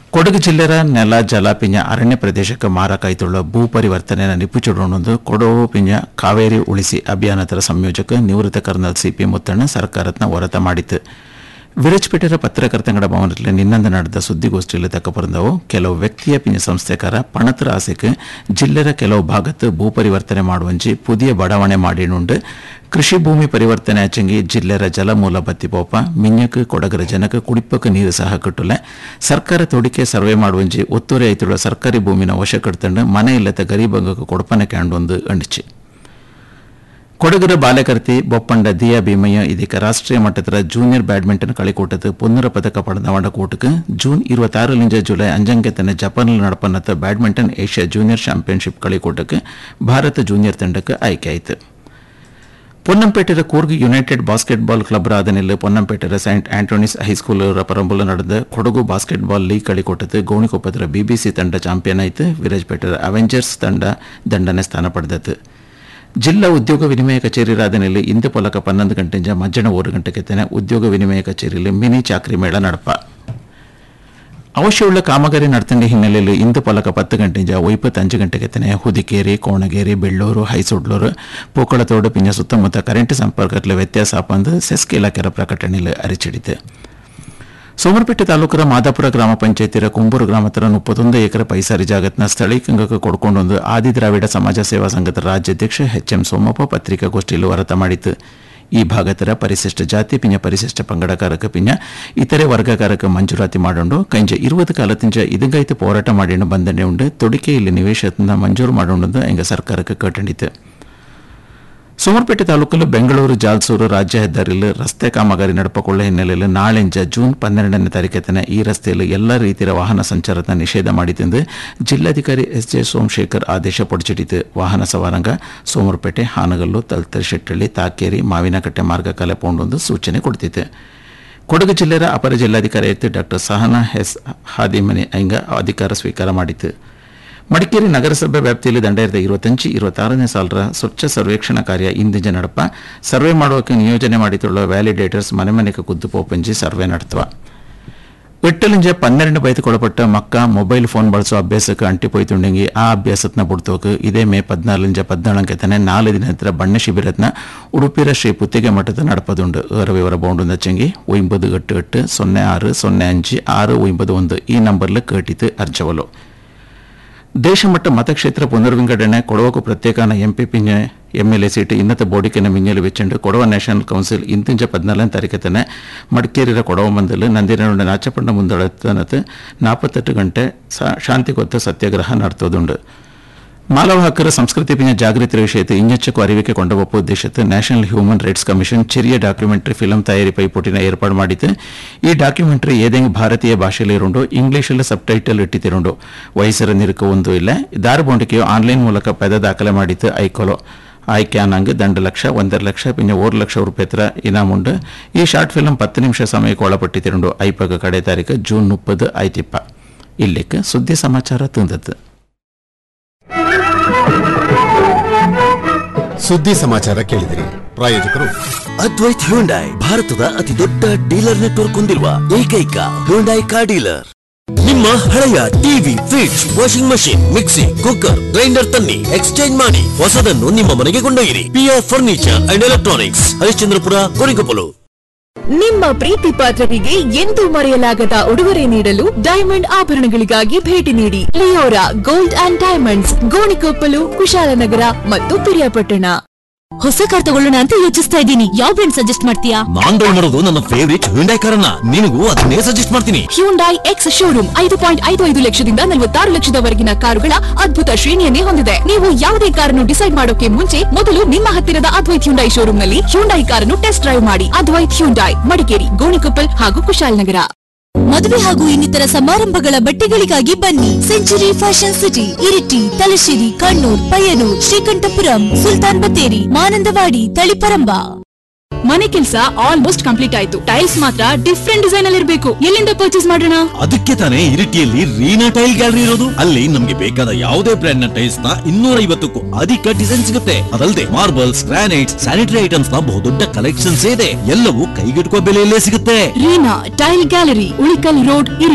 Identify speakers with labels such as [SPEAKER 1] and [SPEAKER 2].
[SPEAKER 1] ಕೊಡಗು ಜಿಲ್ಲೆಯ ನೆಲ ಜಲ ಪಿಂಜ ಅರಣ್ಯ ಪ್ರದೇಶಕ್ಕೆ ಮಾರಕಾಯ್ತುಳ್ಳ ಭೂ ಪರಿವರ್ತನೆಯ ನಿಪುಚುಡೊಂದು ಕೊಡಗು ಪಿಂಜ ಕಾವೇರಿ ಉಳಿಸಿ ಅಭಿಯಾನದ ಸಂಯೋಜಕ ನಿವೃತ್ತ ಕರ್ನಲ್ ಸಿಪಿ ಮುತ್ತಣ್ಣ ಸರ್ಕಾರತ್ನ ಹೊರತ ಮಾಡಿತು ವಿರಜ್ಪೇಟೆಯ ಪತ್ರಕರ್ತಂಗಡ ಭವನದಲ್ಲಿ ನಿನ್ನಂದು ನಡೆದ ಸುದ್ದಿಗೋಷ್ಠಿಯಲ್ಲಿ ತಕ್ಕ ಬರೆದವು ಕೆಲವು ವ್ಯಕ್ತಿಯ ಪಿಂಜ ಸಂಸ್ಥೆಕಾರ ಪಣತ್ರ ಆಸೆಗೆ ಜಿಲ್ಲೆಯ ಕೆಲವು ಭಾಗത്ത് ಭೂ ಪರಿವರ್ತನೆ ಮಾಡುವಂಜಿ ಪುದಿಯ ಬಡಾವಣೆ ಮಾಡಿನುಂಡು ಕೃಷಿ ಭೂಮಿ ಪರಿವರ್ತನೆ ಆಚಂಗಿ ಜಿಲ್ಲೆಯ ಜಲಮೂಲ ಬತ್ತಿಪೋಪ ಮಿಂಜಕ್ ಕೊಡಗರ ಜನಕ ಕುಡಿಪಕ್ಕೆ ನೀರು ಸಹ ಕಟ್ಟುಲೆ ಸರ್ಕಾರ ತೊಡಿಕೆ ಸರ್ವೆ ಮಾಡುವಂಜಿ ಒತ್ತುವರಿ ಆಯ್ತುಳ್ಳ ಸರ್ಕಾರಿ ಭೂಮಿನ ವಶ ಕಡ್ತಂಡು ಮನೆ ಇಲ್ಲದ ಗರೀಬಂಗಕ್ಕೆ ಕೊಡಪನೆ ಕ್ಯಾಂಡೊಂದು ಅಂಡಿಚಿ ಕೊಡಗರ ಬಾಲಕರ್ತಿ ಬೊಪ್ಪಂಡ ದಿಯಾ ಭೀಮಯ್ಯ ಇದೀಗ ರಾಷ್ಟ್ರೀಯ ಮಟ್ಟದ ಜೂನಿಯರ್ ಬ್ಯಾಡ್ಮಿಂಟನ್ കളിക്കൂട്ടത്ത് പൊന്നര പതക്ക പടന്നവണ്ട കൂട്ടുക്ക് ജൂൺ ഇരുപത്തി ജൂലൈ അഞ്ചಂಗೆ ತನ್ನ ಜಪಾನಿൽ നടപ്പന്നത്ത ಬ್ಯಾಡ್ಮಿಂಟನ್ ಏಷ್ಯಾ ಜೂನಿಯರ್ ಚಾಂಪಿಯನ್ಶಿಪ್ കളിക്കൂട്ടಕ್ಕೆ ಭಾರತ ಜೂನಿಯರ್ ತಂಡಕ್ಕೆ ಆಯ್ಕೆಯಾಯಿತು ಪೊನ್ನಂಪೇಟೆಯ ಕೂರ್ಗ್ ಯುನೈಟೆಡ್ ಬಾಸ್ಕೆಟ್ಬಾಲ್ ಕ್ಲಬ್ ರಾಧನೆಯಲ್ಲಿ ಪೊನ್ನಂಪೇಟೆಯ ಸೈಂಟ್ ಆಂಟೋನಿಸ್ ಹೈಸ್ಕೂಲ್ ಪರಂಬುಲ ನಡೆದ ಕೊಡಗು ಬಾಸ್ಕೆಟ್ಬಾಲ್ ಲೀಗ್ കളിക്കൂട്ടത്ത് ಗೋಣಿಕೊಪ್ಪದರ ಬಿಬಿಸಿ ತಂಡ ಚಾಂಪಿಯನ್ ಆಯಿತು ವಿರಾಜ್ಪೇಟೆಯ ಅವೆಂಜರ್ಸ್ ತಂಡ ದಂಡನೆ ಸ್ಥಾನ ಪಡೆದತ್ತು ಜಿಲ್ಲಾ ಉದ್ಯೋಗ ವಿನಿಮಯ ಕಚೇರಿ ರಾಧನೆಯಲ್ಲಿ ಇಂದು ಪೊಲಕ ಪನ್ನೊಂದು ಗಂಟೆಂಜ ಮಧ್ಯಾಹ್ನ ಒಂದು ಗಂಟೆಗೆ ತೆನೆ ಉದ್ಯೋಗ ವಿನಿಮಯ ಕಚೇರಿಯಲ್ಲಿ ಮಿನಿ ಚಾಕ್ರಿ ಮೇಳ ನಡಪ ಅವಶ್ಯವುಳ್ಳ ಕಾಮಗಾರಿ ನಡ್ತಂಡ ಹಿನ್ನೆಲೆಯಲ್ಲಿ ಇಂದು ಪೊಲಕ ಪತ್ತು ಗಂಟೆಂಜ ಒಯ್ಪತ್ತು ಅಂಜು ಗಂಟೆಗೆ ತೆನೆ ಹುದಿಕೇರಿ ಕೋಣಗೇರಿ ಬೆಳ್ಳೂರು ಹೈಸುಡ್ಲೂರು ಪೂಕಳತೋಡು ಪಿಂಜ ಸುತ್ತಮುತ್ತ ಕರೆಂಟ್ ಸಂಪರ್ಕದಲ್ಲಿ ವ್ಯತ್ಯಾಸ ಆಪಂದು ಸೆಸ್ಕ್ ಇಲಾಖೆಯ ಪ್ರಕಟಣೆಯಲ್ಲಿ ಅರಿಚಿಡಿತು ಸೋಮರಪೇಟೆ ತಾಲೂಕರ ಮಾದಾಪುರ ಗ್ರಾಮ ಪಂಚಾಯತಿರ ಕುಂಬೂರು ಗ್ರಾಮತರ ಮುಪ್ಪತ್ತೊಂದು ಎಕರೆ ಪೈಸಾರಿ ಜಾಗತ್ನ ಸ್ಥಳೀಕಂಗಕ್ಕೆ ಕೊಡ್ಕೊಂಡೊಂದು ಆದಿ ದ್ರಾವಿಡ ಸಮಾಜ ಸೇವಾ ಸಂಘದ ರಾಜ್ಯಾಧ್ಯಕ್ಷ ಎಚ್ ಎಂ ಸೋಮಪ್ಪ ಪತ್ರಿಕಾಗೋಷ್ಠಿಯಲ್ಲಿ ಹೊರತ ಮಾಡಿತು ಈ ಭಾಗತರ ಪರಿಶಿಷ್ಟ ಜಾತಿ ಪಿಂಜ ಪರಿಶಿಷ್ಟ ಪಂಗಡಕಾರಕ ಪಿಂಜ ಇತರೆ ವರ್ಗಕಾರಕ ಮಂಜೂರಾತಿ ಮಾಡೋಂಡು ಕಂಜ ಇರುವತ್ತು ಕಾಲತಿಂಜ ಇದಂಗಾಯ್ತು ಹೋರಾಟ ಮಾಡಿಕೊಂಡು ಬಂದನೆ ಉಂಡು ತೊಡಿಕೆ ಇಲ್ಲಿ ನಿವೇಶನ ಮಂಜೂರು ಮಾಡೋಂಡು ಎಂಗ ಸರ್ಕಾರಕ್ಕೆ ಕಟ್ಟಂಡಿತು ಸೋಮರಪೇಟೆ ತಾಲೂಕಲ್ಲಿ ಬೆಂಗಳೂರು ಜಾಲ್ಸೂರು ರಾಜ್ಯ ಹೆದ್ದಾರಿಯಲ್ಲಿ ರಸ್ತೆ ಕಾಮಗಾರಿ ನಡಪಕೊಳ್ಳ ಹಿನ್ನೆಲೆಯಲ್ಲಿ ನಾಳೆಂಜ ಜೂನ್ ಪನ್ನೆರಡನೇ ತಾರೀಕತನ ಈ ರಸ್ತೆಯಲ್ಲಿ ಎಲ್ಲ ರೀತಿಯ ವಾಹನ ಸಂಚಾರದ ನಿಷೇಧ ಮಾಡಿತೆಂದು ಜಿಲ್ಲಾಧಿಕಾರಿ ಎಸ್ ಜೆ ಸೋಮಶೇಖರ್ ಆದೇಶ ಪೊಡಿಚಿಡಿತು ವಾಹನ ಸವಾರಂಗ ಸೋಮರಪೇಟೆ ಹಾನಗಲ್ಲು ತಲ್ತರಿಶೆಟ್ಟಳ್ಳಿ ತಾಕೇರಿ ಮಾವಿನಕಟ್ಟೆ ಮಾರ್ಗ ಕಲೆ ಪೋಂಡೊಂದು ಸೂಚನೆ ಕೊಡ್ತಿತ್ತು ಕೊಡಗು ಜಿಲ್ಲೆಯ ಅಪರ ಜಿಲ್ಲಾಧಿಕಾರಿ ಎತ್ತು ಡಾಕ್ಟರ್ ಸಹನಾ ಎಸ್ ಹಾದಿಮನಿ ಐಂಗ ಅಧಿಕಾರ ಸ್ವೀಕಾರ ಮಾಡಿತು ಮಡಿಕೇರಿ ನಗರಸಭೆ ವ್ಯಾಪ್ತಿಯಲ್ಲಿ ದಂಡಾಯಿರದ ಇರುವತ್ತಂಚು ಇರುವತ್ತಾರನೇ ಸಾಲರ ಸ್ವಚ್ಛ ಸರ್ವೇಕ್ಷಣಾ ಕಾರ್ಯ ಇಂದಿನ ನಡಪ ಸರ್ವೆ ಮಾಡುವಕ್ಕೆ ನಿಯೋಜನೆ ಮಾಡಿಕೊಳ್ಳುವ ವ್ಯಾಲಿಡೇಟರ್ಸ್ ಮನೆ ಮನೆಗೆ ಕುದ್ದು ಪೋಪಂಜಿ ಸರ್ವೆ ನಡೆಸುವ ವಿಟ್ಟಲಿಂಜ ಪನ್ನೆರಡು ಬೈತುಕೊಳಪಟ್ಟ ಮಕ್ಕ ಮೊಬೈಲ್ ಫೋನ್ ಬಳಸುವ ಅಭ್ಯಾಸಕ್ಕೆ ಅಂಟಿಪೋಯ್ತುಂಡೆಂಗಿ ಆ ಅಭ್ಯಾಸತ್ನ ಬುಡ್ತೋಕ್ ಇದೇ ಮೇ ಪದ್ನಾಲಿಂಜ ಪದ್ನಾಳಂಕೆ ತನೆ ನಾಲ್ಕು ದಿನ ನಂತರ ಬಣ್ಣ ಶಿಬಿರತ್ನ ಉಡುಪಿರ ಶ್ರೀ ಪುತ್ತಿಗೆ ಮಠದ ನಡಪದುಂಡು ಏರ ವಿವರ ಬೌಂಡು ನಚ್ಚಂಗಿ ಒಂಬದು ಎಟ್ಟು ಎಟ್ಟು ಸೊನ್ನೆ ಆರು ಸೊನ್ನೆ ಅಂಜು ಆರು ಒಂಬದು ಒಂದು ಈ ನಂಬರ್ಲ ಕೇಟಿತು ಅರ್ಜವಲು ದೇಶಮಟ್ಟ ಮತಕ್ಷೇತ್ರ ಪುನರ್ವಿಂಗಡಣೆ ಕೊಡವಕು ಪ್ರತ್ಯೇಕನ ಎಂಪಿ ಪಿಂಜ ಎಂಎಲ್ಎ ಸೀಟ್ ಇನ್ನತ ಬೋಡಿಕೆನ ಮಿಂಜಲು ವೆಚ್ಚಂಡು ಕೊಡವ ನ್ಯಾಷನಲ್ ಕೌನ್ಸಿಲ್ ಇಂತಿಂಜ ಪದ್ನಾಲನೇ ತಾರೀಕತನ ಮಡಿಕೇರಿಯ ಕೊಡವ ಮಂದಲು ನಂದಿನಡುಂಡ ನಾಚಪಂಡ ಮುಂದಳತನತ್ ನಾಪತ್ತೆಟ್ಟು ಗಂಟೆ ಶಾಂತಿ ಕೊತ್ತ ಸತ್ಯಾಗ್ರಹ നടത്തുന്നുണ്ട് മാലവ ഹക്കർ സംസ്കൃതി പിന്നെ ജാഗ്രത വിഷയത്തിൽ ഇഞ്ഞച്ചക്കു അറിവിക്ക് കൊണ്ടുപോപ്പ് ഉദ്ദേശത്ത് നാഷണൽ ഹ്യൂമൻ റൈറ്റ്സ് കമ്മീഷൻ ചെറിയ ಡಾಕ್ಯುಮೆಂಟರಿ ಫಿಲಂ ತಯಾರಿ ಪೈಪೋಟಿನ ಏರ್ಪಾಡು ಮಾಡಿದ್ದು ಈ ಡಾಕ್ಯುಮೆಂಟರಿ ಏದೆಂಗ್ ಭಾರತೀಯ ಭಾಷೆಯಲ್ಲಿ ಇರುಂಡು ಇಂಗ್ಲಿಷಲ್ಲಿ ಸಬ್ ಟೈಟಲ್ ಇಟ್ಟಿತಿರುಂಡು ವಯಸ್ಸರ ನಿರುಕ ಒಂದು ಇಲ್ಲ ದಾರಬೋಂಡಿಕೆಯು ಆನ್ಲೈನ್ ಮೂಲಕ ಪದ ದಾಖಲೆ ಮಾಡಿದ್ದು ಐಕೋಲೋ ಆಯ್ಕೆ ಅನ್ನಂಗ್ ದಂಡ ಲಕ್ಷ ಒಂದರ ಲಕ್ಷ പിന്നെ ഒരു ലക്ഷം റുപ്യത്ര ഇനാമുണ്ട് ഈ ഷാർട്ട് ഫിലിം പത്ത് നിമിഷ സമയಕ್ಕೆ ಒಳಪಟ್ಟಿತಿರುಂಡು ಐಪಗ ಕಡೆ ತಾರೀಕು ಜೂನ್ ಮುಪ್ಪದು ಐತಿಪ್ಪ ಇಲ್ಲಿಕ್ಕೆ ಸುದ್ದಿ ಸಮಾಚಾರ ತಂದದ್ದು
[SPEAKER 2] ಸುದ್ದಿ ಸಮಾಚಾರ ಕೇಳಿದಿರಿ ಪ್ರಾಯೋಜಕರು
[SPEAKER 3] ಅದ್ವೈತ್ ಹ್ಯುಂಡೈ ಭಾರತದ ಅತಿ ದೊಡ್ಡ ಡೀಲರ್ ನೆಟ್ವರ್ಕ್ ಹೊಂದಿರುವ ಏಕೈಕ ಹ್ಯುಂಡೈ ಕಾರ್ ಡೀಲರ್ ನಿಮ್ಮ ಹಳೆಯ TV fridge washing machine mixie cooker grinder ತನ್ನಿ ಎಕ್ಸ್ಚೇಂಜ್ ಮಾಡಿ ಹೊಸದನ್ನು ನಿಮ್ಮ ಮನೆಗೆ ಕೊಂಡೊಯ್ಯಿರಿ P R furniture and electronics Harishchandrapura Korigoppalu
[SPEAKER 4] ನಿಮ್ಮ ಪ್ರೀತಿ ಪಾತ್ರರಿಗೆ ಎಂದೂ ಮರೆಯಲಾಗದ ಉಡುಗೊರೆ ನೀಡಲು ಡೈಮಂಡ್ ಆಭರಣಗಳಿಗಾಗಿ ಭೇಟಿ ನೀಡಿ Leora gold and diamonds Gonikoppalu Kushalanagara ಮತ್ತು ಪಿರಿಯಾಪಟ್ಟಣ
[SPEAKER 5] ಹೊಸ ಕಾರ್ ತಗೊಳ್ಳೋಣ ಅಂತ ಯೋಚಿಸ್ತಾ ಇದ್ದೀನಿ ಯಾವ ಬ್ರ್ಯಾಂಡ್ ಸಜೆಸ್ಟ್ ಮಾಡ್ತೀಯಾ
[SPEAKER 3] ನಾನ್ ಮಾಡೋದು ನನ್ನ ಫೇವರಿಟ್ ಹ್ಯುಂಡೈ ಕಾರನ್ನ ನಿನಗೂ ಅದನ್ನೇ ಸಜೆಸ್ಟ್ ಮಾಡ್ತೀನಿ
[SPEAKER 4] ಹ್ಯೂಂಡೈ ಎಕ್ಸ್ ಶೋರೂಮ್ ಐದು ಪಾಯಿಂಟ್ ಐದು ಐದು ಲಕ್ಷದಿಂದ ನಲವತ್ತಾರು ಲಕ್ಷದವರೆಗಿನ ಕಾರುಗಳ ಅದ್ಭುತ ಶ್ರೇಣಿಯನ್ನೇ ಹೊಂದಿದೆ ನೀವು ಯಾವುದೇ ಕಾರನ್ನು ಡಿಸೈಡ್ ಮಾಡೋಕೆ ಮುಂಚೆ ಮೊದಲು ನಿಮ್ಮ ಹತ್ತಿರದ ಅದ್ವೈತ್ ಹ್ಯುಂಡೈ ಶೋರೂಮ್ ನಲ್ಲಿ ಹ್ಯುಂಡೈ ಕಾರನ್ನು ಟೆಸ್ಟ್ ಡ್ರೈವ್ ಮಾಡಿ ಅದ್ವೈತ್ ಹ್ಯುಂಡೈ ಮಡಿಕೇರಿ ಗೋಣಿಕೊಪ್ಪಲ್ ಹಾಗೂ ಕುಶಾಲನಗರ
[SPEAKER 5] ಮದುವೆ ಹಾಗೂ ಇನ್ನಿತರ ಸಮಾರಂಭಗಳ ಬಟ್ಟೆಗಳಿಗಾಗಿ ಬನ್ನಿ Century Fashion City Iritty Thalassery Kannur Payyanur Sreekandapuram Sultan Bathery Mananthavady Taliparamba
[SPEAKER 4] ಮನೆ ಕೆಲಸ ಆಲ್ಮೋಸ್ಟ್ ಕಂಪ್ಲೀಟ್ ಆಯ್ತು ಟೈಲ್ಸ್ ಮಾತ್ರ ಡಿಫ್ರೆಂಟ್ ಡಿಸೈನ್ ಅಲ್ಲಿ ಇರಬೇಕು ಎಲ್ಲಿಂದ ಪರ್ಚೇಸ್ ಮಾಡೋಣ
[SPEAKER 3] ಅದಕ್ಕೆ ತಾನೇ ಇರಿಟಿಯಲ್ಲಿ ರೀನಾ ಟೈಲ್ ಗ್ಯಾಲರಿ ಇರೋದು ಅಲ್ಲಿ ನಮ್ಗೆ ಬೇಕಾದ ಯಾವುದೇ ಬ್ರ್ಯಾಂಡ್ ನ ಟೈಲ್ಸ್ ನ ಇನ್ನೂರ ಐವತ್ತಕ್ಕೂ ಅಧಿಕ ಡಿಸೈನ್ ಸಿಗುತ್ತೆ ಅದಲ್ಲದೆ ಮಾರ್ಬಲ್ಸ್ ಗ್ರಾನೈಟ್ಸ್ ಸ್ಯಾನಿಟರಿ ಐಟಮ್ಸ್ ನ ಬಹುದೊಡ್ಡ ಕಲೆಕ್ಷನ್ಸ್ ಇದೆ ಎಲ್ಲವೂ ಕೈಗೆಟುಕುವ ಬೆಲೆಯಲ್ಲೇ ಸಿಗುತ್ತೆ
[SPEAKER 4] Reena tile gallery Ulikkal road Iritty